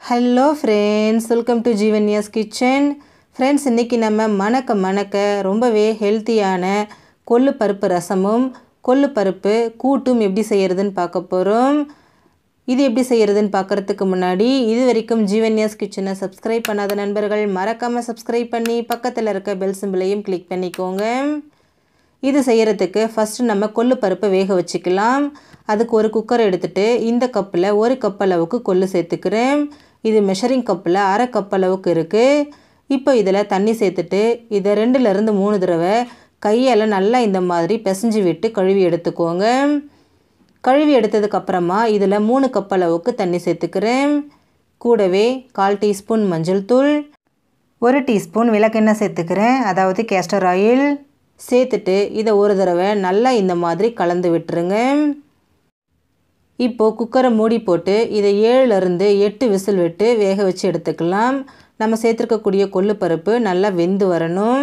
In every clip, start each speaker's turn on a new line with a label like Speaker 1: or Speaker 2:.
Speaker 1: hello friends welcome to Jeevanya's kitchen friends இன்றைக்கி நம்ம மணக்க மணக்க ரொம்பவே ஹெல்த்தியான கொள்ளு பருப்பு ரசமும் கொள்ளு பருப்பு கூட்டும் எப்படி செய்கிறதுன்னு பார்க்க போகிறோம் இது எப்படி செய்கிறதுன்னு பார்க்குறதுக்கு முன்னாடி இது வரைக்கும் ஜீவன்யாஸ் கிச்சனை சப்ஸ்கிரைப் பண்ணாத நண்பர்கள் மறக்காமல் சப்ஸ்கிரைப் பண்ணி பக்கத்தில் இருக்க பெல் சிம்பிளையும் கிளிக் பண்ணிக்கோங்க இது செய்கிறதுக்கு ஃபஸ்ட்டு நம்ம கொள்ளு பருப்பை வேக வச்சுக்கலாம் அதுக்கு ஒரு குக்கர் எடுத்துகிட்டு இந்த கப்பில் ஒரு கப் அளவுக்கு கொள்ளு சேர்த்துக்கிறேன் இது மெஷரிங் கப்பில் அரை கப் அளவுக்கு இருக்குது இப்போ இதில் தண்ணி சேர்த்துட்டு இதை ரெண்டுலேருந்து மூணு தடவை கையால் நல்லா இந்த மாதிரி பிசைஞ்சு விட்டு கழுவி எடுத்துக்கோங்க கழுவி எடுத்ததுக்கப்புறமா இதில் மூணு கப் அளவுக்கு தண்ணி சேர்த்துக்கிறேன் கூடவே கால் டீஸ்பூன் மஞ்சள் தூள் ஒரு டீஸ்பூன் விளக்கெண்ணெய் சேர்த்துக்கிறேன் அதாவது கேஸ்டர் ஆயில் சேர்த்துட்டு இதை ஒரு தடவை நல்லா இந்த மாதிரி கலந்து விட்டுருங்க இப்போது குக்கரை மூடி போட்டு இதை ஏழுலேருந்து எட்டு விசில் விட்டு வேக வச்சு எடுத்துக்கலாம் நம்ம சேர்த்துருக்கக்கூடிய கொள்ளுப்பருப்பு நல்லா வெந்து வரணும்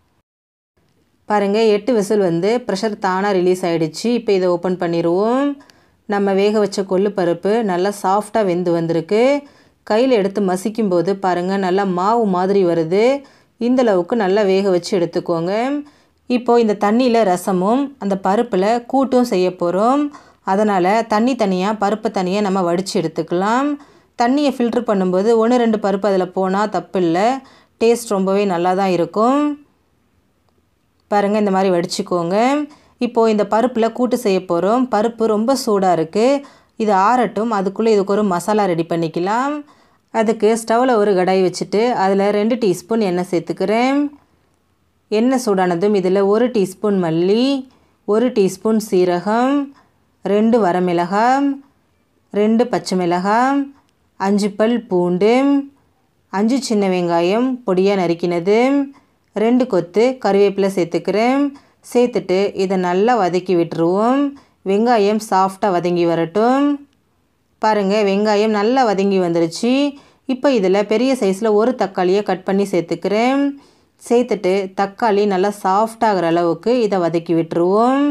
Speaker 1: பாருங்கள் எட்டு விசில் வந்து ப்ரெஷர் தானாக ரிலீஸ் ஆகிடுச்சு இப்போ இதை ஓப்பன் பண்ணிடுவோம் நம்ம வேக வச்ச கொள்ளுப்பருப்பு நல்லா சாஃப்டாக வெந்து வந்திருக்கு கையில் எடுத்து மசிக்கும் போது பாருங்கள் நல்லா மாவு மாதிரி வருது இந்தளவுக்கு நல்லா வேக வச்சு எடுத்துக்கோங்க இப்போது இந்த தண்ணியில் ரசமும் அந்த பருப்பில் கூட்டும் செய்ய போகிறோம் அதனால் தண்ணி தனியாக பருப்பு தனியாக நம்ம வடித்து எடுத்துக்கலாம் தண்ணியை ஃபில்ட்ரு பண்ணும்போது ஒன்று ரெண்டு பருப்பு அதில் போனால் தப்பு இல்லை டேஸ்ட் ரொம்பவே நல்லா தான் இருக்கும் பாருங்கள் இந்த மாதிரி வடிச்சுக்கோங்க இப்போது இந்த பருப்பில் கூட்டு செய்ய போகிறோம் பருப்பு ரொம்ப சூடாக இருக்குது இது ஆறட்டும் அதுக்குள்ளே இதுக்கு ஒரு மசாலா ரெடி பண்ணிக்கலாம் அதுக்கு ஸ்டவ்வில் ஒரு கடாய் வச்சுட்டு அதில் ரெண்டு டீஸ்பூன் எண்ணெய் சேர்த்துக்கிறேன் எண்ணெய் சூடானதும் இதில் ஒரு டீஸ்பூன் மல்லி ஒரு டீஸ்பூன் சீரகம் ரெண்டு வரமிளகாய் ரெண்டு பச்சை மிளகாய் அஞ்சு பல் பூண்டு அஞ்சு சின்ன வெங்காயம் பொடியாக நறுக்கினது ரெண்டு கொத்து கருவேப்பிலை சேர்த்துக்கிறேன் சேர்த்துட்டு இதை நல்லா வதக்கி விட்டுருவோம் வெங்காயம் சாஃப்டாக வதங்கி வரட்டும் பாருங்கள் வெங்காயம் நல்லா வதங்கி வந்துருச்சு இப்போ இதில் பெரிய சைஸில் ஒரு தக்காளியை கட் பண்ணி சேர்த்துக்கிறேன் சேர்த்துட்டு தக்காளி நல்லா சாஃப்டாகிற அளவுக்கு இதை வதக்கி விட்டுருவோம்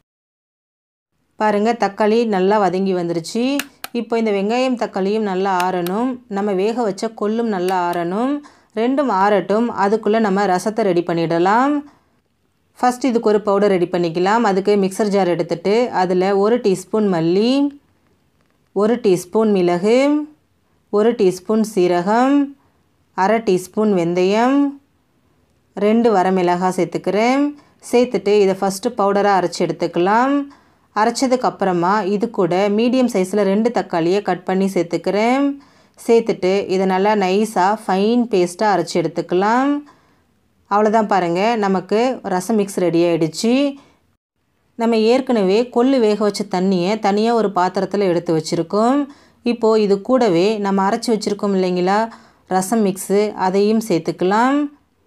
Speaker 1: பாருங்கள் தக்காளி நல்லா வதங்கி வந்துருச்சு இப்போ இந்த வெங்காயம் தக்காளியும் நல்லா ஆறணும் நம்ம வேக வச்ச கொல்லும் நல்லா ஆறணும் ரெண்டும் ஆறட்டும் அதுக்குள்ளே நம்ம ரசத்தை ரெடி பண்ணிடலாம் ஃபஸ்ட் இதுக்கு ஒரு பவுடர் ரெடி பண்ணிக்கலாம் அதுக்கு மிக்சர் ஜார் எடுத்துகிட்டு அதில் ஒரு டீஸ்பூன் மல்லி ஒரு டீஸ்பூன் மிளகு ஒரு டீஸ்பூன் சீரகம் அரை டீஸ்பூன் வெந்தயம் ரெண்டு வரமிளகாய் சேர்த்துக்கிறேன் சேர்த்துட்டு இதை ஃபஸ்ட்டு பவுடராக அரைச்சி எடுத்துக்கலாம் அரைச்சதுக்கு அப்புறமா இது கூட மீடியம் சைஸில் ரெண்டு தக்காளியை கட் பண்ணி சேர்த்துக்கிறேன் சேர்த்துட்டு இதை நல்லா நைஸாக ஃபைன் பேஸ்ட்டாக அரைச்சி எடுத்துக்கலாம் அவ்வளோதான் பாருங்கள் நமக்கு ரசம் மிக்ஸ் ரெடி ஆகிடுச்சு நம்ம ஏற்கனவே கொள்ளு வேக வச்ச தண்ணியை தனியாக ஒரு பாத்திரத்தில் எடுத்து வச்சுருக்கோம் இப்போது இது கூடவே நம்ம அரைச்சி வச்சுருக்கோம் இல்லைங்களா ரசம் மிக்ஸு அதையும் சேர்த்துக்கலாம்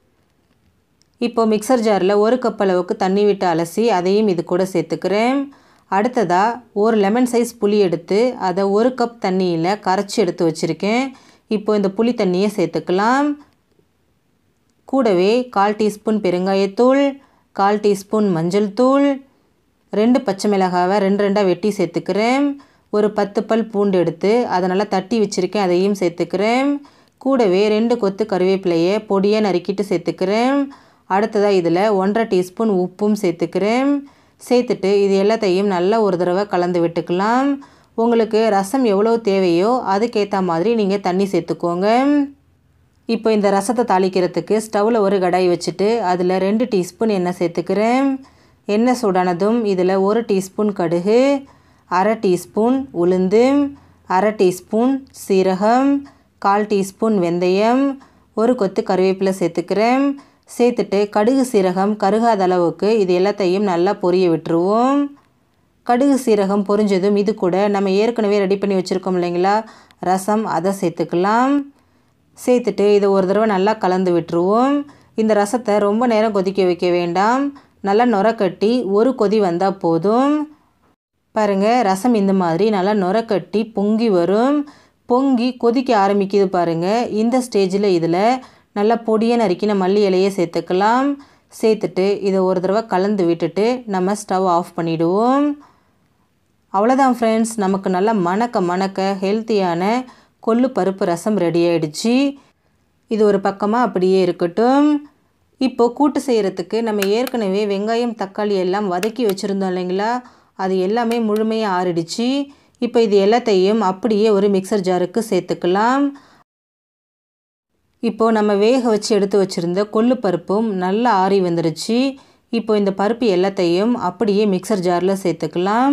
Speaker 1: இப்போது மிக்சர் ஜாரில் ஒரு கப் அளவுக்கு தண்ணி விட்டு அலசி அதையும் இது கூட சேர்த்துக்கிறேன் அடுத்ததாக ஒரு லெமன் சைஸ் புளி எடுத்து அதை ஒரு கப் தண்ணியில் கரைச்சி எடுத்து வச்சுருக்கேன் இப்போ இந்த புளி தண்ணியை சேர்த்துக்கலாம் கூடவே கால் டீஸ்பூன் பெருங்காயத்தூள் கால் டீஸ்பூன் மஞ்சள் தூள் ரெண்டு பச்சை மிளகாவை ரெண்டு ரெண்டாக வெட்டி சேர்த்துக்கிறேன் ஒரு பத்து பல் பூண்டு எடுத்து அதை நல்லா தட்டி வச்சுருக்கேன் அதையும் சேர்த்துக்கிறேன் கூடவே ரெண்டு கொத்து கருவேப்பிலையை பொடியாக நறுக்கிட்டு சேர்த்துக்கிறேன் அடுத்ததாக இதில் ஒன்றரை டீஸ்பூன் உப்பும் சேர்த்துக்கிறேன் சேர்த்துட்டு இது எல்லாத்தையும் நல்லா ஒரு தடவை கலந்து விட்டுக்கலாம் உங்களுக்கு ரசம் எவ்வளோ தேவையோ அதுக்கேற்ற மாதிரி நீங்கள் தண்ணி சேர்த்துக்கோங்க இப்போ இந்த ரசத்தை தாளிக்கிறதுக்கு ஸ்டவ்வில் ஒரு கடாய் வச்சுட்டு அதில் ரெண்டு டீஸ்பூன் எண்ணெய் சேர்த்துக்கிறேன் எண்ணெய் சூடானதும் இதில் ஒரு டீஸ்பூன் கடுகு அரை டீஸ்பூன் உளுந்து அரை டீஸ்பூன் சீரகம் கால் டீஸ்பூன் வெந்தயம் ஒரு கொத்து கருவேப்பிலை சேர்த்துக்கிறேன் சேர்த்துட்டு கடுகு சீரகம் கருகாத அளவுக்கு இது எல்லாத்தையும் நல்லா பொரிய விட்டுருவோம் கடுகு சீரகம் பொரிஞ்சதும் இது கூட நம்ம ஏற்கனவே ரெடி பண்ணி வச்சுருக்கோம் இல்லைங்களா ரசம் அதை சேர்த்துக்கலாம் சேர்த்துட்டு இதை ஒரு தடவை நல்லா கலந்து விட்டுருவோம் இந்த ரசத்தை ரொம்ப நேரம் கொதிக்க வைக்க வேண்டாம் நல்லா நுர கட்டி ஒரு கொதி வந்தால் போதும் பாருங்கள் ரசம் இந்த மாதிரி நல்லா நுர கட்டி பொங்கி வரும் பொங்கி கொதிக்க ஆரம்பிக்குது பாருங்கள் இந்த ஸ்டேஜில் இதில் நல்லா பொடியாக நறுக்கின மல்லி இலையை சேர்த்துக்கலாம் சேர்த்துட்டு இதை ஒரு தடவை கலந்து விட்டுட்டு நம்ம ஸ்டவ் ஆஃப் பண்ணிவிடுவோம் அவ்வளோதான் ஃப்ரெண்ட்ஸ் நமக்கு நல்லா மணக்க மணக்க ஹெல்த்தியான கொள்ளு பருப்பு ரசம் ரெடி ஆயிடுச்சு இது ஒரு பக்கமாக அப்படியே இருக்கட்டும் இப்போ கூட்டு செய்கிறதுக்கு நம்ம ஏற்கனவே வெங்காயம் தக்காளி எல்லாம் வதக்கி வச்சுருந்தோம் இல்லைங்களா அது எல்லாமே முழுமையாக ஆறிடுச்சு இப்போ இது எல்லாத்தையும் அப்படியே ஒரு மிக்சர் ஜாருக்கு சேர்த்துக்கலாம் இப்போது நம்ம வேக வச்சு எடுத்து வச்சுருந்த கொள்ளு பருப்பும் நல்லா ஆறி வந்துருச்சு இப்போ இந்த பருப்பு எல்லாத்தையும் அப்படியே மிக்சர் ஜாரில் சேர்த்துக்கலாம்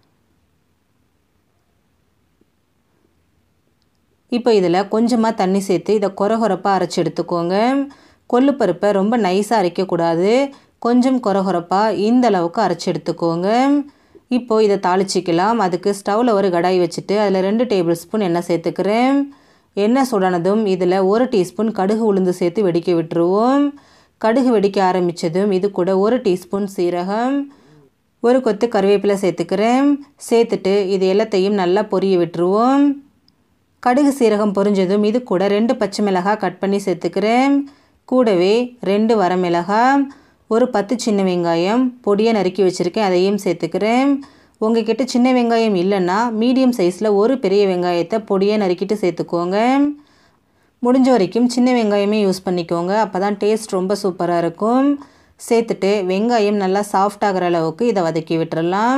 Speaker 1: இப்போ இதில் கொஞ்சமாக தண்ணி சேர்த்து இதை கொரகொரப்பாக அரைச்சி எடுத்துக்கோங்க கொள்ளு பருப்பை ரொம்ப நைஸாக அரைக்கக்கூடாது கொஞ்சம் கொரகொரப்பாக இந்த அளவுக்கு அரைச்சி எடுத்துக்கோங்க இப்போது இதை தாளிச்சிக்கலாம் அதுக்கு ஸ்டவ்வில் ஒரு கடாய் வச்சுட்டு அதில் ரெண்டு டேபிள் ஸ்பூன் எண்ணெய் சேர்த்துக்கிறேன் எண்ணெய் சுடானதும் இதில் ஒரு டீஸ்பூன் கடுகு உளுந்து சேர்த்து வெடிக்க விட்டுருவோம் கடுகு வெடிக்க ஆரம்பித்ததும் இது கூட ஒரு டீஸ்பூன் சீரகம் ஒரு கொத்து கருவேப்பிலை சேர்த்துக்கிறேன் சேர்த்துட்டு இது எல்லாத்தையும் நல்லா பொரிய விட்டுருவோம் கடுகு சீரகம் பொரிஞ்சதும் இது கூட ரெண்டு பச்சை மிளகாய் கட் பண்ணி சேர்த்துக்கிறேன் கூடவே ரெண்டு வரமிளகாய் ஒரு பத்து சின்ன வெங்காயம் பொடியாக நறுக்கி வச்சுருக்கேன் அதையும் சேர்த்துக்கிறேன் உங்ககிட்ட சின்ன வெங்காயம் இல்லைன்னா மீடியம் சைஸில் ஒரு பெரிய வெங்காயத்தை பொடியாக நறுக்கிட்டு சேர்த்துக்கோங்க முடிஞ்ச வரைக்கும் சின்ன வெங்காயமே யூஸ் பண்ணிக்கோங்க அப்போ தான் டேஸ்ட் ரொம்ப சூப்பராக இருக்கும் சேர்த்துட்டு வெங்காயம் நல்லா சாஃப்ட் ஆகிற அளவுக்கு இதை வதக்கி விட்டுறலாம்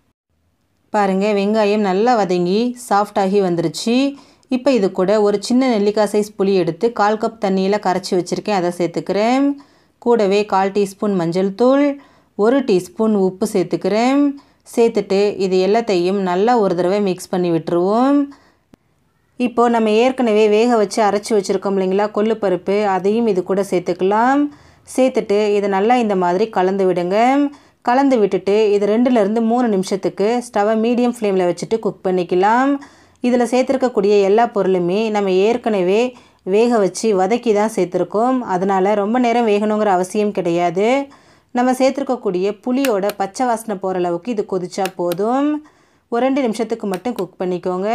Speaker 1: பாருங்கள் வெங்காயம் நல்லா வதங்கி சாஃப்டாகி வந்துருச்சு இப்போ இது கூட ஒரு சின்ன நெல்லிக்காய் சைஸ் புளி எடுத்து கால் கப் தண்ணியில் கரைச்சி வச்சுருக்கேன் அதை சேர்த்துக்கிறேன் கூடவே கால் டீஸ்பூன் மஞ்சள் தூள் ஒரு டீஸ்பூன் உப்பு சேர்த்துக்கிறேன் சேர்த்துட்டு இது எல்லாத்தையும் நல்லா ஒரு தடவை மிக்ஸ் பண்ணி விட்டுருவோம் இப்போது நம்ம ஏற்கனவே வேக வச்சு அரைச்சி வச்சுருக்கோம் இல்லைங்களா கொள்ளுப்பருப்பு அதையும் இது கூட சேர்த்துக்கலாம் சேர்த்துட்டு இதை நல்லா இந்த மாதிரி கலந்து விடுங்க கலந்து விட்டுட்டு இது ரெண்டுலேருந்து மூணு நிமிஷத்துக்கு ஸ்டவை மீடியம் ஃப்ளேமில் வச்சுட்டு குக் பண்ணிக்கலாம் இதில் சேர்த்துருக்கக்கூடிய எல்லா பொருளுமே நம்ம ஏற்கனவே வேக வச்சு வதக்கி தான் சேர்த்துருக்கோம் அதனால் ரொம்ப நேரம் வேகணுங்கிற அவசியம் கிடையாது நம்ம சேர்த்துருக்கக்கூடிய புளியோட பச்சை வாசனை போகிற அளவுக்கு இது கொதிச்சா போதும் ஒரு ரெண்டு நிமிஷத்துக்கு மட்டும் குக் பண்ணிக்கோங்க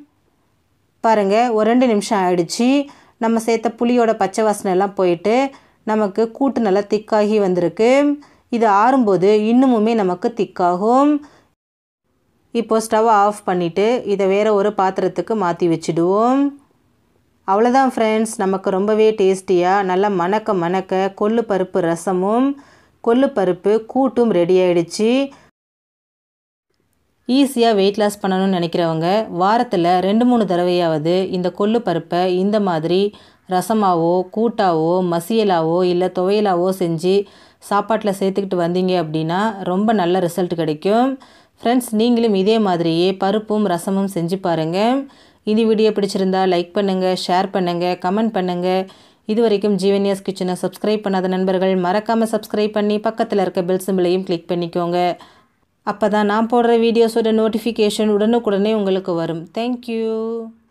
Speaker 1: பாருங்கள் ஒரு ரெண்டு நிமிஷம் ஆயிடுச்சு நம்ம சேர்த்த புளியோட பச்சை வாசனை எல்லாம் போயிட்டு நமக்கு கூட்டு நல்லா திக்காகி வந்திருக்கு இது ஆறும்போது இன்னுமுமே நமக்கு திக்காகும் இப்போ ஸ்டவ் ஆஃப் பண்ணிவிட்டு இதை வேறு ஒரு பாத்திரத்துக்கு மாற்றி வச்சுடுவோம் அவ்வளோதான் ஃப்ரெண்ட்ஸ் நமக்கு ரொம்பவே டேஸ்டியாக நல்லா மணக்க மணக்க கொள்ளு பருப்பு ரசமும் கொள்ளு பருப்பு கூட்டும் ரெடி ஆயிடுச்சு ஈஸியாக வெயிட் லாஸ் பண்ணணும்னு நினைக்கிறவங்க வாரத்தில் ரெண்டு மூணு தடவையாவது இந்த கொள்ளு பருப்பை இந்த மாதிரி ரசமாவோ கூட்டாவோ மசியலாவோ இல்லை துவையலாவோ செஞ்சு சாப்பாட்டில் சேர்த்துக்கிட்டு வந்தீங்க அப்படின்னா ரொம்ப நல்ல ரிசல்ட் கிடைக்கும் ஃப்ரெண்ட்ஸ் நீங்களும் இதே மாதிரியே பருப்பும் ரசமும் செஞ்சு பாருங்கள் இந்த வீடியோ பிடிச்சிருந்தா லைக் பண்ணுங்கள் ஷேர் பண்ணுங்கள் கமெண்ட் பண்ணுங்கள் இது வரைக்கும் ஜீவன்யாஸ் கிச்சனை சப்ஸ்கிரைப் பண்ணாத நண்பர்கள் மறக்காமல் சப்ஸ்கிரைப் பண்ணி பக்கத்தில் இருக்க பெல் சிம்பிளையும் கிளிக் பண்ணிக்கோங்க அப்போ தான் நான் போடுற வீடியோஸோட நோட்டிஃபிகேஷன் உடனுக்குடனே உங்களுக்கு வரும் தேங்க்யூ